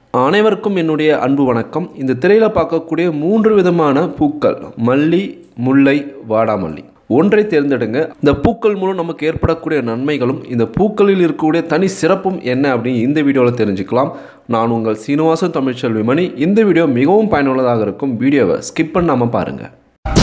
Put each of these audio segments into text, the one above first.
அனைவருக்கும் என்னுடைய அன்பு வணக்கம் இந்த திரையில் பார்க்கக்கூடிய மூன்று விதமான பூக்கள் மல்லி முல்லை வாடாமல்லி ஒன்றை தேர்ந்தெடுங்க இந்த பூக்கள் மூலம் நமக்கு ஏற்படக்கூடிய நன்மைகளும் இந்த பூக்களில் இருக்கக்கூடிய தனி சிறப்பும் என்ன அப்படின்னு இந்த வீடியோவில் தெரிஞ்சுக்கலாம் நான் உங்கள் சீனிவாசன் தமிழ்ச்செல்வி மணி இந்த வீடியோ மிகவும் பயனுள்ளதாக இருக்கும் வீடியோவை ஸ்கிப் பண்ணாமல் பாருங்கள்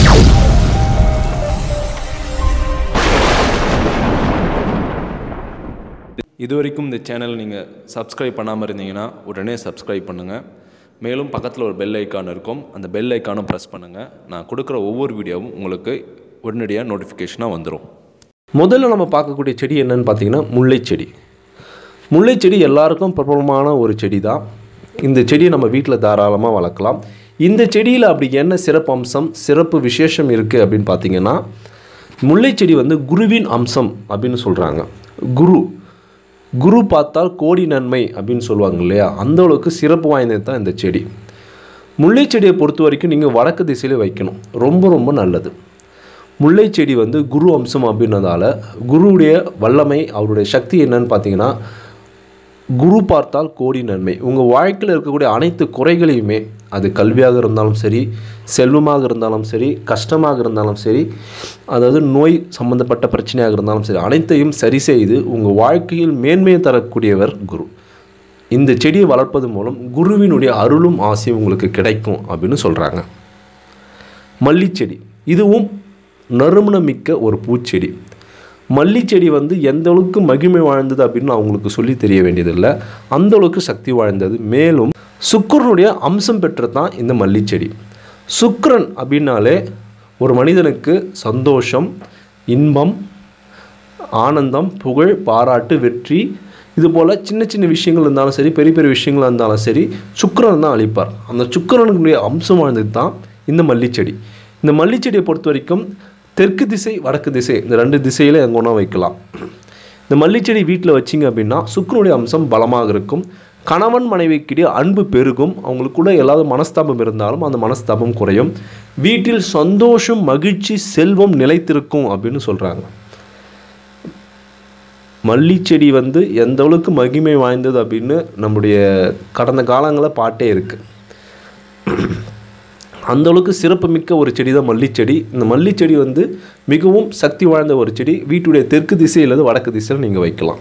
இது வரைக்கும் இந்த சேனல் நீங்கள் சப்ஸ்கிரைப் பண்ணாமல் இருந்தீங்கன்னா உடனே சப்ஸ்கிரைப் பண்ணுங்கள் மேலும் பக்கத்தில் ஒரு பெல் ஐக்கான் இருக்கும் அந்த பெல் ஐக்கானும் ப்ரெஸ் பண்ணுங்கள் நான் கொடுக்குற ஒவ்வொரு வீடியோவும் உங்களுக்கு உடனடியாக நோட்டிஃபிகேஷனாக வந்துடும் முதல்ல நம்ம பார்க்கக்கூடிய செடி என்னன்னு பார்த்தீங்கன்னா முல்லை செடி முல்லை செடி எல்லாருக்கும் பிரபலமான ஒரு செடி தான் இந்த செடியை நம்ம வீட்டில் தாராளமாக வளர்க்கலாம் இந்த செடியில் அப்படி என்ன சிறப்பு அம்சம் சிறப்பு விசேஷம் இருக்குது அப்படின்னு பார்த்தீங்கன்னா முல்லை செடி வந்து குருவின் அம்சம் அப்படின்னு சொல்கிறாங்க குரு குரு பார்த்தால் கோடி நன்மை அப்படின்னு சொல்லுவாங்க இல்லையா அந்த அளவுக்கு சிறப்பு வாய்ந்தது தான் இந்த செடி முல்லை செடியை பொறுத்த வரைக்கும் நீங்கள் வடக்கு திசையிலே வைக்கணும் ரொம்ப ரொம்ப நல்லது முல்லை செடி வந்து குரு அம்சம் அப்படின்றதால குருவுடைய வல்லமை அவருடைய சக்தி என்னன்னு பார்த்தீங்கன்னா குரு பார்த்தால் கோடி நன்மை உங்கள் வாழ்க்கையில் இருக்கக்கூடிய அனைத்து குறைகளையுமே அது கல்வியாக இருந்தாலும் சரி செல்வமாக இருந்தாலும் சரி கஷ்டமாக இருந்தாலும் சரி அதாவது நோய் சம்பந்தப்பட்ட பிரச்சனையாக இருந்தாலும் சரி அனைத்தையும் சரி செய்து உங்கள் வாழ்க்கையில் மேன்மையை தரக்கூடியவர் குரு இந்த செடியை வளர்ப்பது மூலம் குருவினுடைய அருளும் ஆசையும் உங்களுக்கு கிடைக்கும் அப்படின்னு சொல்கிறாங்க மல்லிச்செடி இதுவும் நறுமணமிக்க ஒரு பூச்செடி மல்லிச்செடி வந்து எந்த அளவுக்கு மகிமை வாழ்ந்தது அப்படின்னு நான் உங்களுக்கு சொல்லி தெரிய வேண்டியதில்லை அந்த அளவுக்கு சக்தி வாழ்ந்தது மேலும் சுக்கிரனுடைய அம்சம் பெற்றது தான் இந்த மல்லிச்செடி சுக்கிரன் அப்படின்னாலே ஒரு மனிதனுக்கு சந்தோஷம் இன்பம் ஆனந்தம் புகழ் பாராட்டு வெற்றி இது போல் சின்ன சின்ன விஷயங்கள் இருந்தாலும் சரி பெரிய பெரிய விஷயங்களாக இருந்தாலும் சரி சுக்கிரன் தான் அளிப்பார் அந்த சுக்கிரனுடைய அம்சம் வாழ்ந்தது தான் இந்த மல்லிச்செடி இந்த மல்லிச்செடியை பொறுத்த வரைக்கும் தெற்கு திசை வடக்கு திசை இந்த ரெண்டு திசையில் எங்கே ஒன்றா வைக்கலாம் இந்த மல்லிச்செடி வீட்டில் வச்சிங்க அப்படின்னா சுக்கிரனுடைய அம்சம் பலமாக இருக்கும் கணவன் மனைவிக்கிடையே அன்பு பெருகும் அவங்களுக்குள்ள ஏதாவது மனஸ்தாபம் இருந்தாலும் அந்த மனஸ்தாபம் குறையும் வீட்டில் சந்தோஷம் மகிழ்ச்சி செல்வம் நிலைத்திருக்கும் அப்படின்னு சொல்கிறாங்க மல்லிச்செடி வந்து எந்த அளவுக்கு மகிமை வாய்ந்தது அப்படின்னு நம்முடைய கடந்த காலங்களில் பாட்டே இருக்குது அந்த அளவுக்கு சிறப்புமிக்க ஒரு செடி தான் மல்லிச்செடி இந்த மல்லிச்செடி வந்து மிகவும் சக்தி வாய்ந்த ஒரு செடி வீட்டுடைய தெற்கு திசையிலிருந்து வடக்கு திசையில் நீங்கள் வைக்கலாம்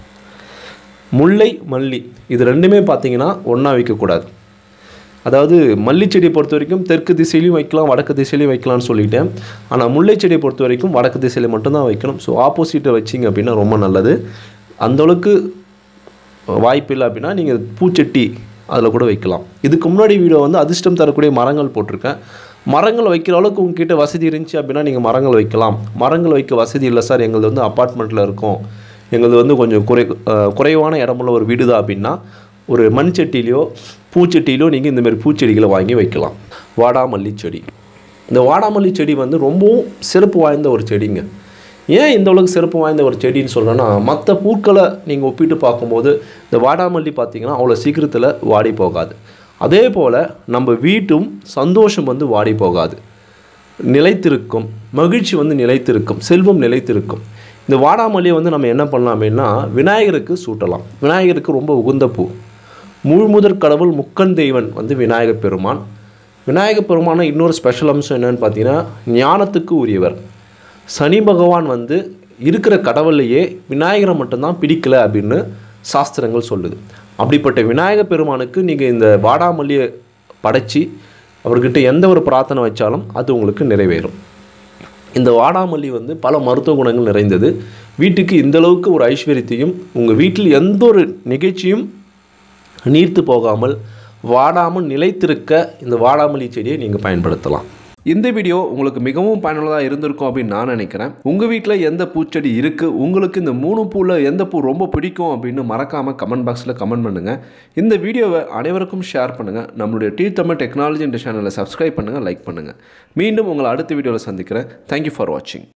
முல்லை மல்லி இது ரெண்டுமே பார்த்தீங்கன்னா ஒன்றா வைக்கக்கூடாது அதாவது மல்லிச்செடியை பொறுத்த வரைக்கும் தெற்கு திசையிலையும் வைக்கலாம் வடக்கு திசையிலையும் வைக்கலாம்னு சொல்லிட்டேன் ஆனால் முல்லை செடியை பொறுத்த வரைக்கும் வடக்கு திசையில் மட்டும்தான் வைக்கணும் ஸோ ஆப்போசிட்டை வச்சிங்க அப்படின்னா ரொம்ப நல்லது அந்தளவுக்கு வாய்ப்பு இல்லை அப்படின்னா நீங்கள் பூச்செட்டி அதில் கூட வைக்கலாம் இதுக்கு முன்னாடி வீடியோ வந்து அதிர்ஷ்டம் தரக்கூடிய மரங்கள் போட்டிருக்கேன் மரங்கள் வைக்கிற அளவுக்கு உங்ககிட்ட வசதி இருந்துச்சு அப்படின்னா நீங்கள் மரங்கள் வைக்கலாம் மரங்கள் வைக்க வசதி இல்லை சார் எங்களது வந்து அப்பார்ட்மெண்ட்டில் இருக்கோம் எங்களது வந்து கொஞ்சம் குறை அஹ் குறைவான இடமுள்ள ஒரு வீடு தான் அப்படின்னா ஒரு மண் சட்டிலையோ பூச்செட்டிலையோ நீங்கள் இந்தமாரி பூச்செடிகளை வாங்கி வைக்கலாம் வாடாமல்லி செடி இந்த வாடாமல்லி செடி வந்து ரொம்பவும் சிறப்பு வாய்ந்த ஒரு செடிங்க ஏன் இந்த அளவுக்கு சிறப்பு வாய்ந்த ஒரு செடின்னு சொல்கிறேன்னா மற்ற பூக்களை நீங்கள் ஒப்பிட்டு பார்க்கும்போது இந்த வாடாமல்லி பார்த்தீங்கன்னா அவ்வளோ சீக்கிரத்தில் வாடி போகாது அதே போல் நம்ம வீட்டும் சந்தோஷம் வந்து வாடி போகாது நிலைத்திருக்கும் மகிழ்ச்சி வந்து நிலைத்திருக்கும் செல்வம் நிலைத்திருக்கும் இந்த வாடாமல்லியை வந்து நம்ம என்ன பண்ணலாம் அப்படின்னா விநாயகருக்கு சூட்டலாம் விநாயகருக்கு ரொம்ப உகந்த பூ முழுமுதற் கடவுள் முக்கன் தெய்வன் வந்து விநாயகர் பெருமான் விநாயகர் பெருமான இன்னொரு ஸ்பெஷல் அம்சம் என்னன்னு பார்த்தீங்கன்னா ஞானத்துக்கு உரியவர் சனி பகவான் வந்து இருக்கிற கடவுளையே விநாயகரை மட்டும்தான் பிடிக்கல அப்படின்னு சாஸ்திரங்கள் சொல்லுது அப்படிப்பட்ட விநாயகர் பெருமானுக்கு நீங்கள் இந்த வாடாமல்லியை படைச்சி அவர்கிட்ட எந்த ஒரு பிரார்த்தனை வச்சாலும் அது உங்களுக்கு நிறைவேறும் இந்த வாடாமல்லி வந்து பல மருத்துவ குணங்கள் நிறைந்தது வீட்டுக்கு இந்த அளவுக்கு ஒரு ஐஸ்வர்யத்தையும் உங்கள் வீட்டில் எந்த ஒரு நிகழ்ச்சியும் நீர்த்து போகாமல் வாடாமல் நிலைத்திருக்க இந்த வாடாமல்லி செடியை நீங்கள் பயன்படுத்தலாம் இந்த வீடியோ உங்களுக்கு மிகவும் பயனுள்ளதாக இருந்திருக்கும் அப்படின்னு நான் நினைக்கிறேன் உங்கள் வீட்டில் எந்த பூச்செடி இருக்குது உங்களுக்கு இந்த மூணு பூவில் எந்த பூ ரொம்ப பிடிக்கும் அப்படின்னு மறக்காமல் கமெண்ட் பாக்ஸில் கமெண்ட் பண்ணுங்கள் இந்த வீடியோவை அனைவருக்கும் ஷேர் பண்ணுங்கள் நம்மளுடைய டீ தமிழ் டெக்னாலஜி என்ற சேனலை சப்ஸ்கிரைப் பண்ணுங்கள் லைக் பண்ணுங்கள் மீண்டும் உங்களை அடுத்த வீடியோவில் சந்திக்கிறேன் தேங்க்யூ ஃபார் வாட்சிங்